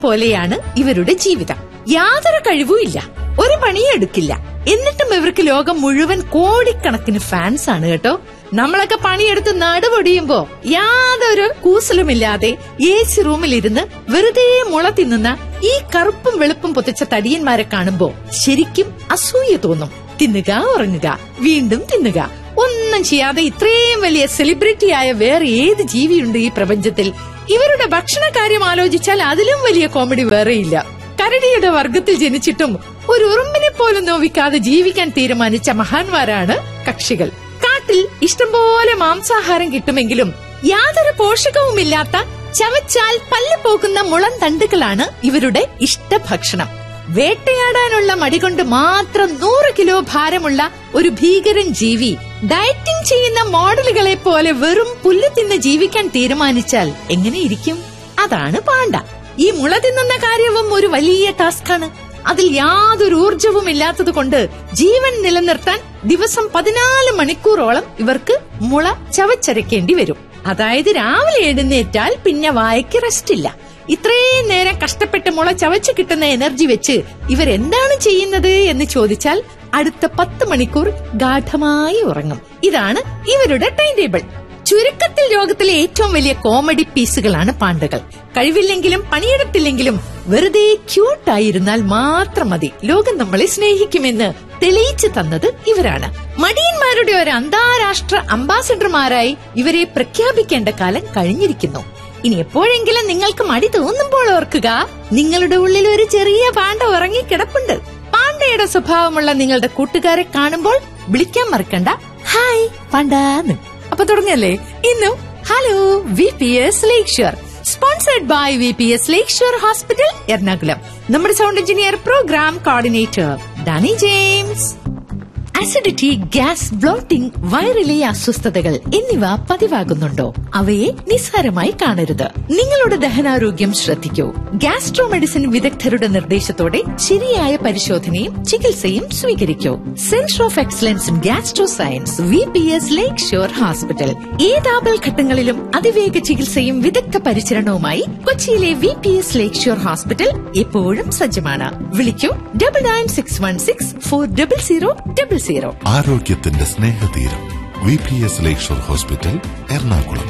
പോലെയാണ് ഇവരുടെ ജീവിതം യാതൊരു കഴിവുമില്ല ഒരു പണിയും എടുക്കില്ല എന്നിട്ടും ഇവർക്ക് ലോകം മുഴുവൻ കോടിക്കണക്കിന് ഫാൻസ് ആണ് കേട്ടോ നമ്മളൊക്കെ പണിയെടുത്ത് നടുപൊടിയുമ്പോ യാതൊരു കൂസലുമില്ലാതെ എ സി റൂമിലിരുന്ന് വെറുതെ മുള തിന്നുന്ന ഈ കറുപ്പും വെളുപ്പും പൊത്തിച്ച തടിയന്മാരെ കാണുമ്പോ ശരിക്കും അസൂയ തോന്നും തിന്നുക ഉറങ്ങുക വീണ്ടും തിന്നുക ഒന്നും ചെയ്യാതെ ഇത്രയും വലിയ സെലിബ്രിറ്റി ആയ വേറെ ഏത് ജീവിയുണ്ട് ഈ പ്രപഞ്ചത്തിൽ ഇവരുടെ ഭക്ഷണ കാര്യം ആലോചിച്ചാൽ അതിലും വലിയ കോമഡി വേറെയില്ല കരടിയുടെ വർഗത്തിൽ ജനിച്ചിട്ടും ഒരു ഉറുമ്പിനെ പോലും നോവിക്കാതെ ജീവിക്കാൻ തീരുമാനിച്ച മഹാന്മാരാണ് കക്ഷികൾ കാട്ടിൽ ഇഷ്ടംപോലെ മാംസാഹാരം കിട്ടുമെങ്കിലും യാതൊരു പോഷകവുമില്ലാത്ത ചവച്ചാൽ പല്ല് പോകുന്ന മുളം തണ്ടുകളാണ് ഇവരുടെ ഇഷ്ടഭക്ഷണം വേട്ടയാടാനുള്ള മടികൊണ്ട് മാത്രം നൂറ് കിലോ ഭാരമുള്ള ഒരു ഭീകരൻ ജീവി ഡയറ്റിംഗ് ചെയ്യുന്ന മോഡലുകളെ പോലെ വെറും പുല്ല് തിന്ന് ജീവിക്കാൻ തീരുമാനിച്ചാൽ എങ്ങനെയിരിക്കും അതാണ് പാണ്ട ഈ മുള തിന്നുന്ന കാര്യവും ഒരു വലിയ ടാസ്കാണ് അതിൽ യാതൊരു ഊർജവും ഇല്ലാത്തത് കൊണ്ട് ജീവൻ നിലനിർത്താൻ ദിവസം പതിനാല് മണിക്കൂറോളം ഇവർക്ക് മുള ചവച്ചരക്കേണ്ടി വരും അതായത് രാവിലെ എഴുന്നേറ്റാൽ പിന്നെ വായയ്ക്ക് റെസ്റ്റ് ഇല്ല ഇത്രയും നേരം കഷ്ടപ്പെട്ട് മുള ചവച്ച് കിട്ടുന്ന എനർജി വെച്ച് ഇവരെന്താണ് ചെയ്യുന്നത് എന്ന് ചോദിച്ചാൽ അടുത്ത പത്ത് മണിക്കൂർ ഗാഠമായി ഉറങ്ങും ഇതാണ് ഇവരുടെ ടൈം ടേബിൾ ചുരുക്കത്തിൽ ലോകത്തിലെ ഏറ്റവും വലിയ കോമഡി പീസുകളാണ് പാണ്ടകൾ കഴിവില്ലെങ്കിലും പണിയെടുത്തില്ലെങ്കിലും വെറുതെ ക്യൂട്ടായിരുന്നാൽ മാത്രം മതി ലോകം നമ്മളെ സ്നേഹിക്കുമെന്ന് തെളിയിച്ചു തന്നത് ഇവരാണ് മടിയന്മാരുടെ ഒരു അന്താരാഷ്ട്ര അംബാസഡർമാരായി ഇവരെ പ്രഖ്യാപിക്കേണ്ട കാലം കഴിഞ്ഞിരിക്കുന്നു ഇനി എപ്പോഴെങ്കിലും നിങ്ങൾക്ക് മടി തോന്നുമ്പോൾ ഓർക്കുക നിങ്ങളുടെ ഉള്ളിൽ ഒരു ചെറിയ പാണ്ട ഉറങ്ങി കിടപ്പുണ്ട് പാണ്ടയുടെ സ്വഭാവമുള്ള നിങ്ങളുടെ കൂട്ടുകാരെ കാണുമ്പോൾ വിളിക്കാൻ മറക്കണ്ട ഹായ് പാണ്ടാന്ന് അപ്പൊ തുടങ്ങല്ലേ ഇന്നും hello V P S lakeshore sponsored by V P S lakeshore hospital Ernakulam നമ്മുടെ sound engineer programme coordinator Danny James acidity gas bloating വയറിലെ അസ്വസ്ഥതകൾ എന്നിവ പതിവാകുന്നുണ്ടോ അവയെ നിസ്സാരമായി കാണരുത് നിങ്ങളുടെ ദഹനാരോഗ്യം ശ്രദ്ധിക്കൂ ഗ്യാസ്ട്രോ മെഡിസിൻ വിദഗ്ധരുടെ നിർദ്ദേശത്തോടെ ശരിയായ പരിശോധനയും ചികിത്സയും സ്വീകരിക്കൂ centre of excellence in gastro science V P S lakeshore hospital ഏതാപൽ ഘട്ടങ്ങളിലും അതിവേഗ ചികിത്സയും വിദഗ്ധ പരിചരണവുമായി കൊച്ചിയിലെ V P S lakeshore hospital എപ്പോഴും സജ്ജമാണ് വിളിക്കൂ double nine six one six four double zero double zero ആരോഗ്യത്തിന്റെ സ്നേഹതീരം V P S lakeshore hospital Ernakulam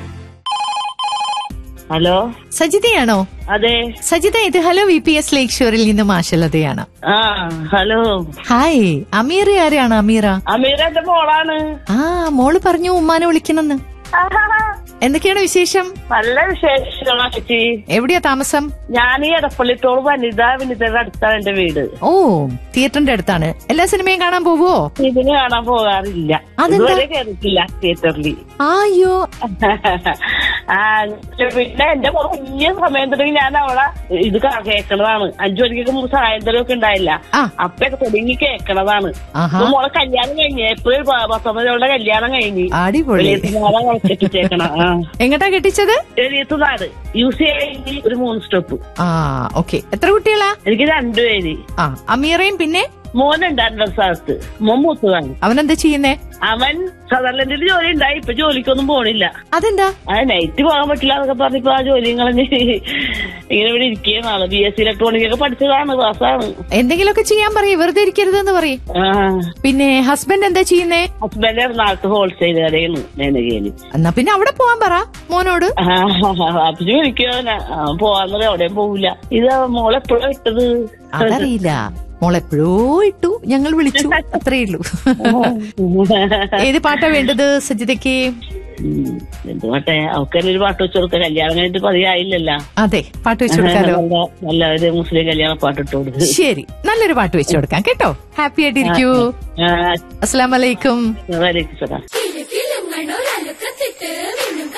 hello സജിതയാണോ അതെ സജിത ഇത് ഹലോ വി പി എസ് ലേക്ക് ഷോറിൽ നിന്ന് മാഷലതയാണ് ആ ഹലോ ഹായ് അമീറ ആരാണ് അമീറ അമീർ എന്റെ മോളാണ് ആ മോള് പറഞ്ഞു ഉമ്മാനെ വിളിക്കണമെന്ന് എന്തൊക്കെയാണ് വിശേഷം നല്ല വിശേഷമാണ് ചേച്ചി എവിടെയാ താമസം ഞാൻ ഈ എടപ്പള്ളിത്തോട് വനിത വിനിതയുടെ അടുത്താണ് എന്റെ വീട് ഓ തിയേറ്ററിന്റെ അടുത്താണ് എല്ലാ സിനിമയും കാണാൻ പോവോ ഇതിന് കാണാൻ പോകാറില്ല അതെന്താ? ഇതുവരെ കയറിയിട്ടില്ല തിയേറ്ററിൽ ആയോ ആ പിന്നെ എന്റെ മോള് വലിയ സമയം തുടങ്ങി ഞാൻ അവളെ ഇത് ക- കേക്കണതാണ് അഞ്ചു മണിക്കൊക്കെ മുമ്പ് സായന്തരം ഒക്കെ ഉണ്ടായില്ല ആ. അപ്പൊക്കെ തുടങ്ങി കേക്കണതാണ് ആഹാ. ഇപ്പൊ മോളെ കല്യാണം കഴിഞ്ഞ് എപ്പോഴും പത്തൊമ്പതോടെ കല്യാണം കഴിഞ്ഞ് അടിപൊളി കെട്ടിച്ചേക്കണ ആ എങ്ങട്ടാ കെട്ടിച്ചത് എഴുത്തുനാട് യൂസ് ചെയ്യ ഒരു മൂന്ന് സ്റ്റോപ്പ് ആ ഓക്കെ എത്ര കുട്ടികളാ എനിക്ക് രണ്ടുപേര് ആ അമീറയും പിന്നെ മോനുണ്ട് രണ്ടര സ്ഥലത്ത് മോൻ മൂത്തതാണ് അവനെന്താ ചെയ്യുന്നേ അവൻ സദർലൻഡിൽ ജോലി ഉണ്ടായി ഇപ്പൊ ജോലിക്കൊന്നും പോണില്ല അതെന്താ ആ നൈറ്റ് പോകാൻ പറ്റില്ല എന്നൊക്കെ പറഞ്ഞിപ്പോ ആ ജോലിയും കളഞ്ഞ് ഇങ്ങനെ ഇവിടെ ഇരിക്കുന്നതാണ് ബി എസ് സി ഇലക്ട്രോണിക് ഒക്കെ പഠിച്ചതാണ് ക്ലാസ്സാണ് എന്തെങ്കിലുമൊക്കെ ചെയ്യാൻ പറയേ വെറുതെ ഇരിക്കരുതെന്ന് പറയും ആ പിന്നെ ഹസ്ബൻഡ് എന്താ ചെയ്യുന്നേ ഹസ്ബൻഡ് എറണാകുളത്ത് ഹോൾസെയിൽ കടയാണ് മേനകേല് എന്നാ പിന്നെ അവിടെ പോവാൻ പറ മോനോട് അപ്പിച്ചു വിളിക്കോ പോവാന്നത് എവിടെയും പോവില്ല ഇത് മോളെപ്പോഴാ ഇട്ടത് അതറിയില്ല മോളെപ്പോഴോ ഇട്ടു ഞങ്ങൾ വിളിച്ചു അത്രേ ഉള്ളൂ ഏത് പാട്ടാ വേണ്ടത് സജിതയ്ക്ക് ഉം. എന്ത് പാട്ടെ അവക്കെന്നെ ഒരു പാട്ട് വെച്ച് കൊടുക്ക കല്യാണം കഴിഞ്ഞിട്ട് പതിയായില്ലല്ലോ അതെ പാട്ട് വെച്ചു കൊടുക്കാലോ നല്ല നല്ല ഒരു മുസ്ലിം കല്യാണ പാട്ട് ഇട്ട് കൊടുക്ക് ശരി നല്ലൊരു പാട്ട് വെച്ചു കൊടുക്കാം കേട്ടോ ഹാപ്പി ആയിട്ടിരിക്കൂ ആ, അസ്സലാം വലൈക്കും വലൈക്കും സലാം കിലുകിലുങ്ങണൊരലുക്കത്തിട്ട്